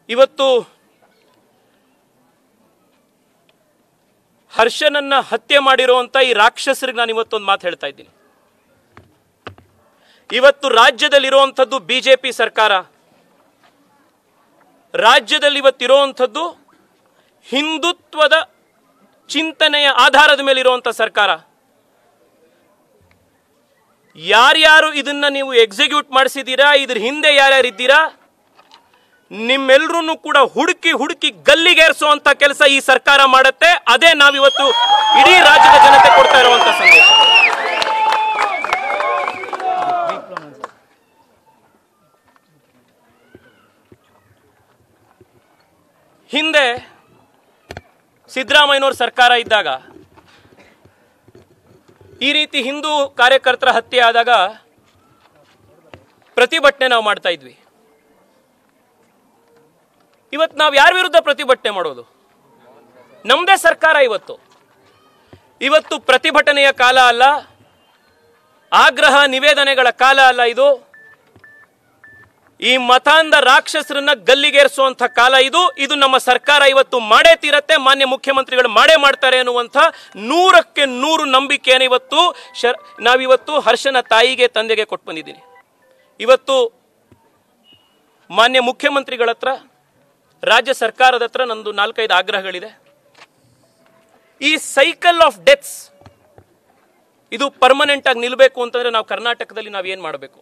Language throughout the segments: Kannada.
ಇವತ್ತು ಹರ್ಷನನ್ನ ಹತ್ಯೆ ಮಾಡಿರುವಂತ ಈ ರಾಕ್ಷಸರಿಗೆ ನಾನು ಇವತ್ತೊಂದು ಮಾತು ಹೇಳ್ತಾ ಇದ್ದೀನಿ ಇವತ್ತು ರಾಜ್ಯದಲ್ಲಿರುವಂಥದ್ದು ಬಿಜೆಪಿ ಸರ್ಕಾರ ರಾಜ್ಯದಲ್ಲಿ ಇವತ್ತಿರುವಂಥದ್ದು ಹಿಂದುತ್ವದ ಚಿಂತನೆಯ ಆಧಾರದ ಮೇಲೆ ಇರುವಂಥ ಸರ್ಕಾರ ಯಾರ್ಯಾರು ಇದನ್ನ ನೀವು ಎಕ್ಸಿಕ್ಯೂಟ್ ಮಾಡಿಸಿದ್ದೀರಾ ಇದ್ರ ಹಿಂದೆ ಯಾರ್ಯಾರು ಇದ್ದೀರಾ ನಿಮ್ಮೆಲ್ಲರೂ ಕೂಡ ಹುಡುಕಿ ಹುಡುಕಿ ಗಲ್ಲಿಗೇರಿಸುವಂತ ಕೆಲಸ ಈ ಸರ್ಕಾರ ಮಾಡುತ್ತೆ ಅದೇ ನಾವಿವತ್ತು ಇಡೀ ರಾಜ್ಯದ ಜನತೆ ಕೊಡ್ತಾ ಇರುವಂತ ಸಂದೇಶ ಹಿಂದೆ ಸಿದ್ದರಾಮಯ್ಯನವ್ರ ಸರ್ಕಾರ ಇದ್ದಾಗ ಈ ರೀತಿ ಹಿಂದೂ ಕಾರ್ಯಕರ್ತರ ಹತ್ಯೆ ಆದಾಗ ಪ್ರತಿಭಟನೆ ನಾವು ಮಾಡ್ತಾ ಇದ್ವಿ ಇವತ್ತು ನಾವು ಯಾರ ವಿರುದ್ಧ ಪ್ರತಿಭಟನೆ ಮಾಡೋದು ನಮ್ಮದೇ ಸರ್ಕಾರ ಇವತ್ತು ಇವತ್ತು ಪ್ರತಿಭಟನೆಯ ಕಾಲ ಅಲ್ಲ ಆಗ್ರಹ ನಿವೇದನೆಗಳ ಕಾಲ ಅಲ್ಲ ಇದು ಈ ಮತಾಂಧ ರಾಕ್ಷಸರನ್ನ ಗಲ್ಲಿಗೇರಿಸುವಂತ ಕಾಲ ಇದು ಇದು ನಮ್ಮ ಸರ್ಕಾರ ಇವತ್ತು ಮಾಡೇ ತೀರತ್ತೆ ಮಾನ್ಯ ಮುಖ್ಯಮಂತ್ರಿಗಳು ಮಾಡೇ ಮಾಡ್ತಾರೆ ಅನ್ನುವಂಥ ನೂರಕ್ಕೆ ನೂರು ನಂಬಿಕೆಯನ್ನು ಇವತ್ತು ಶರ್ ನಾವಿವತ್ತು ಹರ್ಷನ ತಾಯಿಗೆ ತಂದೆಗೆ ಕೊಟ್ಟು ಬಂದಿದ್ದೀನಿ ಇವತ್ತು ಮಾನ್ಯ ಮುಖ್ಯಮಂತ್ರಿಗಳ ಹತ್ರ ರಾಜ್ಯ ಸರ್ಕಾರದ ಹತ್ರ ನಂದು ನಾಲ್ಕೈದು ಆಗ್ರಹಗಳಿದೆ ಈ ಸೈಕಲ್ ಆಫ್ ಡೆತ್ಸ್ ಇದು ಪರ್ಮನೆಂಟ್ ಆಗಿ ನಿಲ್ಲಬೇಕು ಅಂತಂದ್ರೆ ನಾವು ಕರ್ನಾಟಕದಲ್ಲಿ ನಾವು ಏನು ಮಾಡಬೇಕು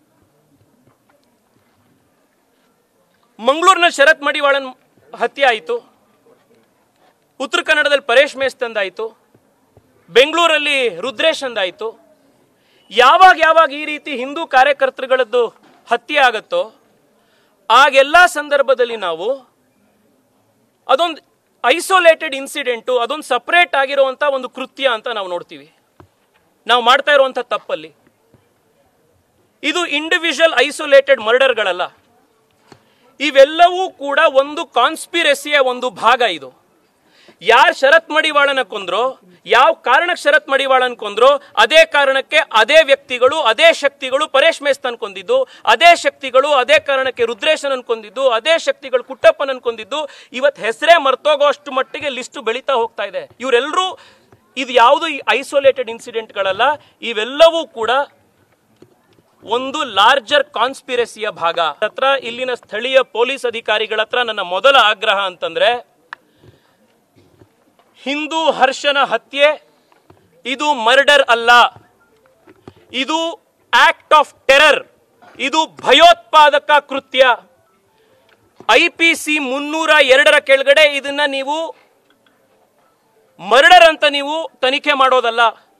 ಮಂಗಳೂರಿನಲ್ಲಿ ಶರತ್ ಮಡಿವಾಳನ್ ಹತ್ಯೆ ಆಯಿತು ಉತ್ತರ ಕನ್ನಡದಲ್ಲಿ ಪರೇಶ್ ಮೇಸ್ತಂದಾಯಿತು ಬೆಂಗಳೂರಲ್ಲಿ ರುದ್ರೇಶ್ ಅಂದಾಯಿತು ಯಾವಾಗ ಯಾವಾಗ ಈ ರೀತಿ ಹಿಂದೂ ಕಾರ್ಯಕರ್ತರುಗಳದ್ದು ಹತ್ಯೆ ಆಗುತ್ತೋ ಆಗೆಲ್ಲ ಸಂದರ್ಭದಲ್ಲಿ ನಾವು ಅದೊಂದು ಐಸೋಲೇಟೆಡ್ ಇನ್ಸಿಡೆಂಟು ಅದೊಂದು ಸಪ್ರೇಟ್ ಆಗಿರುವಂಥ ಒಂದು ಕೃತ್ಯ ಅಂತ ನಾವು ನೋಡ್ತೀವಿ ನಾವು ಮಾಡ್ತಾ ಇರುವಂಥ ತಪ್ಪಲ್ಲಿ ಇದು ಇಂಡಿವಿಜುವಲ್ ಐಸೋಲೇಟೆಡ್ ಮರ್ಡರ್ಗಳಲ್ಲ ಇವೆಲ್ಲವೂ ಕೂಡ ಒಂದು ಕಾನ್ಸ್ಪಿರಸಿಯ ಒಂದು ಭಾಗ ಇದು ಯಾರು ಶರತ್ ಮಡಿವಾಳನ ಕೊಂದ್ರೋ ಯಾವ ಕಾರಣಕ್ಕೆ ಶರತ್ ಮಡಿವಾಳನ್ ಕೊಂದ್ರೋ ಅದೇ ಕಾರಣಕ್ಕೆ ಅದೇ ವ್ಯಕ್ತಿಗಳು ಅದೇ ಶಕ್ತಿಗಳು ಪರೇಶ್ ಮೇಸ್ತನ್ ಕೊಂದಿದ್ದು ಅದೇ ಶಕ್ತಿಗಳು ಅದೇ ಕಾರಣಕ್ಕೆ ರುದ್ರೇಶನ್ ಕೊಂದಿದ್ದು ಅದೇ ಶಕ್ತಿಗಳು ಕುಟ್ಟಪ್ಪನನ್ ಕೊಂದಿದ್ದು ಇವತ್ತು ಹೆಸರೇ ಮರ್ತೋಗೋ ಅಷ್ಟು ಮಟ್ಟಿಗೆ ಲಿಸ್ಟ್ ಬೆಳೀತಾ ಹೋಗ್ತಾ ಇದೆ ಇವರೆಲ್ಲರೂ ಇದು ಯಾವುದು ಐಸೋಲೇಟೆಡ್ ಇನ್ಸಿಡೆಂಟ್ಗಳಲ್ಲ ಇವೆಲ್ಲವೂ ಕೂಡ ಒಂದು ಲಾರ್ಜರ್ ಕಾನ್ಸ್ಪಿರಸಿಯ ಭಾಗ ಹತ್ರ ಇಲ್ಲಿನ ಸ್ಥಳೀಯ ಪೊಲೀಸ್ ಅಧಿಕಾರಿಗಳ ಹತ್ರ ನನ್ನ ಮೊದಲ ಆಗ್ರಹ ಅಂತಂದ್ರೆ ಹಿಂದೂ ಹರ್ಷನ ಹತ್ಯೆ ಇದು ಮರ್ಡರ್ ಅಲ್ಲ ಇದು ಆಕ್ಟ್ ಆಫ್ ಟೆರರ್ ಇದು ಭಯೋತ್ಪಾದಕ ಕೃತ್ಯ ಐ ಪಿ ಸಿ ಮುನ್ನೂರ ಎರಡರ ಕೆಳಗಡೆ ಇದನ್ನ ನೀವು ಮರ್ಡರ್ ಅಂತ ನೀವು ತನಿಖೆ ಮಾಡೋದಲ್ಲ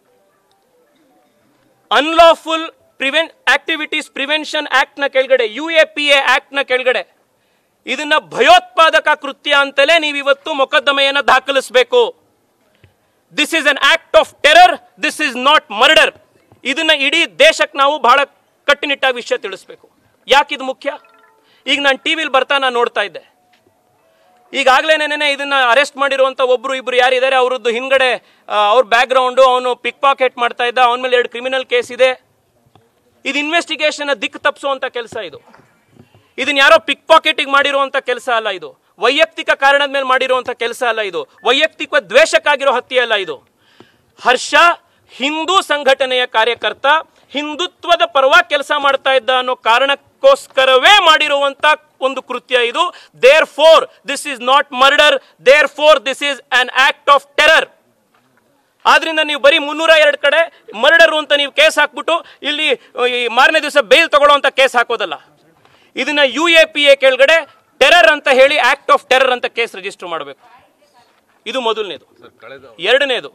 ಅನ್ಲಾಫುಲ್ ಪ್ರಿವೆನ್ ಆಕ್ಟಿವಿಟೀಸ್ ಪ್ರಿವೆನ್ಷನ್ ಆಕ್ಟ್ ನ ಕೆಳಗಡೆ U A P A act ನ ಕೆಳಗಡೆ ಇದನ್ನ ಭಯೋತ್ಪಾದಕ ಕೃತ್ಯ ಅಂತಲೇ ನೀವು ಇವತ್ತು ಮೊಕದ್ದಮೆಯನ್ನ ದಾಖಲಿಸಬೇಕು this is an act of terror this is not murder ಇದನ್ನ ಇಡೀ ದೇಶಕ್ಕೆ ನಾವು ಬಹಳ ಕಟ್ಟುನಿಟ್ಟಾಗಿ ವಿಷಯ ತಿಳಿಸ್ಬೇಕು ಯಾಕಿದು ಮುಖ್ಯ ಈಗ ನಾನು ಟಿವಿಲಿ ಬರ್ತಾ ನಾನು ನೋಡ್ತಾ ಇದ್ದೆ ಈಗಾಗಲೇ ನೆನೆ ಇದನ್ನ ಅರೆಸ್ಟ್ ಮಾಡಿರುವಂತ ಒಬ್ರು ಇಬ್ರು ಯಾರಿದ್ದಾರೆ ಅವರದ್ದು ಹಿಂದ್ಗಡೆ ಆ, ಅವ್ರ ಬ್ಯಾಕ್ ಗ್ರೌಂಡು ಅವನು ಪಿಕ್ ಪಾಕೆಟ್ ಮಾಡ್ತಾ ಇದ್ದ ಅವನ ಮೇಲೆ ಎರಡು ಕ್ರಿಮಿನಲ್ ಕೇಸ್ ಇದೆ ಇದು ಇನ್ವೆಸ್ಟಿಗೇಷನ್ ದಿಕ್ಕು ತಪ್ಪಿಸುವಂತ ಕೆಲಸ ಇದು ಇದನ್ನ ಯಾರೋ ಪಿಕ್ ಪಾಕೆಟಿಗೆ ಮಾಡಿರುವಂತ ಕೆಲಸ ಅಲ್ಲ ಇದು ವೈಯಕ್ತಿಕ ಕಾರಣದ ಮೇಲೆ ಮಾಡಿರುವಂತ ಕೆಲಸ ಅಲ್ಲ ಇದು ವೈಯಕ್ತಿಕ ದ್ವೇಷಕ್ಕಾಗಿರೋ ಹತ್ಯೆ ಅಲ್ಲ ಇದು ಹರ್ಷ ಹಿಂದೂ ಸಂಘಟನೆಯ ಕಾರ್ಯಕರ್ತ ಹಿಂದುತ್ವದ ಪರವಾಗಿ ಕೆಲಸ ಮಾಡ್ತಾ ಇದ್ದ ಅನ್ನೋ ಕಾರಣಕ್ಕೋಸ್ಕರವೇ ಮಾಡಿರುವಂತ ಒಂದು ಕೃತ್ಯ ಇದು therefore this is not murder therefore this is an act of terror ಆದ್ರಿಂದ ನೀವು ಬರೀ ಮುನ್ನೂರ ಎರಡು ಕಡೆ ಮರ್ಡರು ಅಂತ ನೀವು ಕೇಸ್ ಹಾಕ್ಬಿಟ್ಟು ಇಲ್ಲಿ ಈ ಮಾರನೇ ದಿವಸ ಬೇಲ್ ತಗೊಳ್ಳೋಂಥ ಕೇಸ್ ಹಾಕೋದಲ್ಲ ಇದನ್ನ ಯು ಎ ಪಿ ಎ ಕೆಳಗಡೆ ಟೆರರ್ ಅಂತ ಹೇಳಿ ಆಕ್ಟ್ ಆಫ್ ಟೆರರ್ ಅಂತ ಕೇಸ್ ರಿಜಿಸ್ಟರ್ ಮಾಡಬೇಕು ಇದು ಮೊದಲನೇದು ಎರಡನೇದು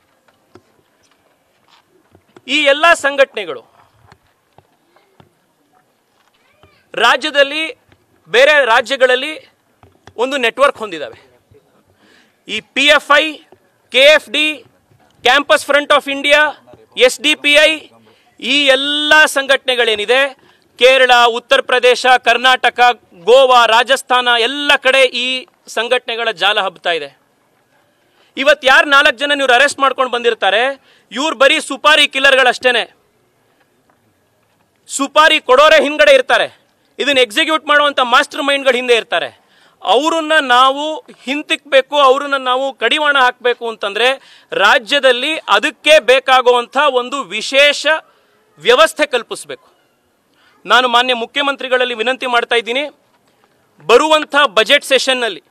ಈ ಎಲ್ಲ ಸಂಘಟನೆಗಳು ರಾಜ್ಯದಲ್ಲಿ ಬೇರೆ ರಾಜ್ಯಗಳಲ್ಲಿ ಒಂದು ನೆಟ್ವರ್ಕ್ ಹೊಂದಿದ್ದಾವೆ ಈ P F I K F D campus front of India S D P I ಈ ಎಲ್ಲ ಸಂಘಟನೆಗಳೇನಿದೆ ಕೇರಳ ಉತ್ತರ ಪ್ರದೇಶ ಕರ್ನಾಟಕ ಗೋವಾ ರಾಜಸ್ಥಾನ ಎಲ್ಲ ಕಡೆ ಈ ಸಂಘಟನೆಗಳ ಜಾಲ ಹಬ್ತಾ ಇದೆ ಇವತ್ತು ಯಾರು ನಾಲ್ಕು ಜನ ಇವ್ರು ಅರೆಸ್ಟ್ ಮಾಡ್ಕೊಂಡು ಬಂದಿರ್ತಾರೆ ಇವ್ರು ಬರೀ ಸುಪಾರಿ ಕಿಲ್ಲರ್ಗಳಷ್ಟೇನೆ ಸುಪಾರಿ ಕೊಡೋರೆ ಹಿಂದ್ಗಡೆ ಇರ್ತಾರೆ ಇದನ್ನ ಎಕ್ಸಿಕ್ಯೂಟ್ ಮಾಡುವಂತ ಮಾಸ್ಟರ್ ಮೈಂಡ್ಗಳು ಹಿಂದೆ ಇರ್ತಾರೆ ಅವರನ್ನ ನಾವು ಹಿಂತಿಕ್ಬೇಕು ಅವರನ್ನ ನಾವು ಕಡಿವಾಣ ಹಾಕಬೇಕು ಅಂತಂದ್ರೆ ರಾಜ್ಯದಲ್ಲಿ ಅದಕ್ಕೆ ಬೇಕಾಗುವಂಥ ಒಂದು ವಿಶೇಷ ವ್ಯವಸ್ಥೆ ಕಲ್ಪಿಸಬೇಕು ನಾನು ಮಾನ್ಯ ಮುಖ್ಯಮಂತ್ರಿಗಳಲ್ಲಿ ವಿನಂತಿ ಮಾಡ್ತಾ ಇದ್ದೀನಿ ಬರುವಂಥ ಬಜೆಟ್ ಸೆಷನ್ನಲ್ಲಿ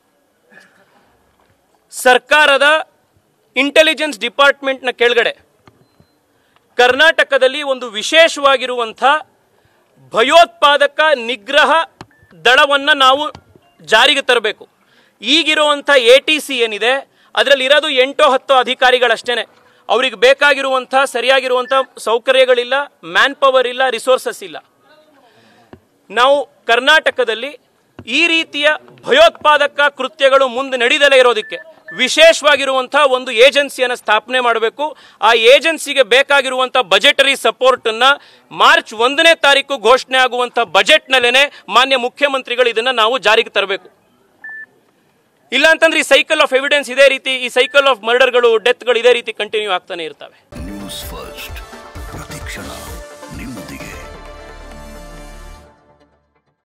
ಸರ್ಕಾರದ ಇಂಟೆಲಿಜೆನ್ಸ್ ಡಿಪಾರ್ಟ್ಮೆಂಟ್ನ ಕೆಳಗಡೆ ಕರ್ನಾಟಕದಲ್ಲಿ ಒಂದು ವಿಶೇಷವಾಗಿರುವಂಥ ಭಯೋತ್ಪಾದಕ ನಿಗ್ರಹ ದಳವನ್ನು ನಾವು ಜಾರಿಗೆ ತರಬೇಕು ಈಗಿರುವಂಥ ಎ ಟಿ ಸಿ ಏನಿದೆ ಅದರಲ್ಲಿ ಇರೋದು ಎಂಟೋ ಹತ್ತೋ ಅಧಿಕಾರಿಗಳಷ್ಟೇ ಅವ್ರಿಗೆ ಬೇಕಾಗಿರುವಂಥ ಸರಿಯಾಗಿರುವಂಥ ಸೌಕರ್ಯಗಳಿಲ್ಲ ಮ್ಯಾನ್ ಪವರ್ ಇಲ್ಲ ರಿಸೋರ್ಸಸ್ ಇಲ್ಲ ನಾವು ಕರ್ನಾಟಕದಲ್ಲಿ ಈ ರೀತಿಯ ಭಯೋತ್ಪಾದಕ ಕೃತ್ಯಗಳು ಮುಂದೆ ನಡೀದಲೇ ಇರೋದಕ್ಕೆ ವಿಶೇಷವಾಗಿರುವಂಥ ಒಂದು ಏಜೆನ್ಸಿಯನ್ನು ಸ್ಥಾಪನೆ ಮಾಡಬೇಕು ಆ ಏಜೆನ್ಸಿಗೆ ಬೇಕಾಗಿರುವಂಥ ಬಜೆಟರಿ ಸಪೋರ್ಟನ್ನು ಮಾರ್ಚ್ ಒಂದನೇ ತಾರೀಕು ಘೋಷಣೆ ಆಗುವಂಥ ಬಜೆಟ್ನಲ್ಲೇ ಮಾನ್ಯ ಮುಖ್ಯಮಂತ್ರಿಗಳು ಇದನ್ನು ನಾವು ಜಾರಿಗೆ ತರಬೇಕು ಇಲ್ಲ ಅಂತಂದ್ರೆ ಈ ಸೈಕಲ್ ಆಫ್ ಎವಿಡೆನ್ಸ್ ಇದೇ ರೀತಿ ಈ ಸೈಕಲ್ ಆಫ್ ಮರ್ಡರ್ಗಳು ಡೆತ್ಗಳು ಇದೇ ರೀತಿ ಕಂಟಿನ್ಯೂ ಆಗ್ತಾನೆ ಇರ್ತವೆ ನ್ಯೂಸ್ ಫಸ್ಟ್ ಪ್ರತಿಕ್ಷಣ ನಿಮ್ಮೊಂದಿಗೆ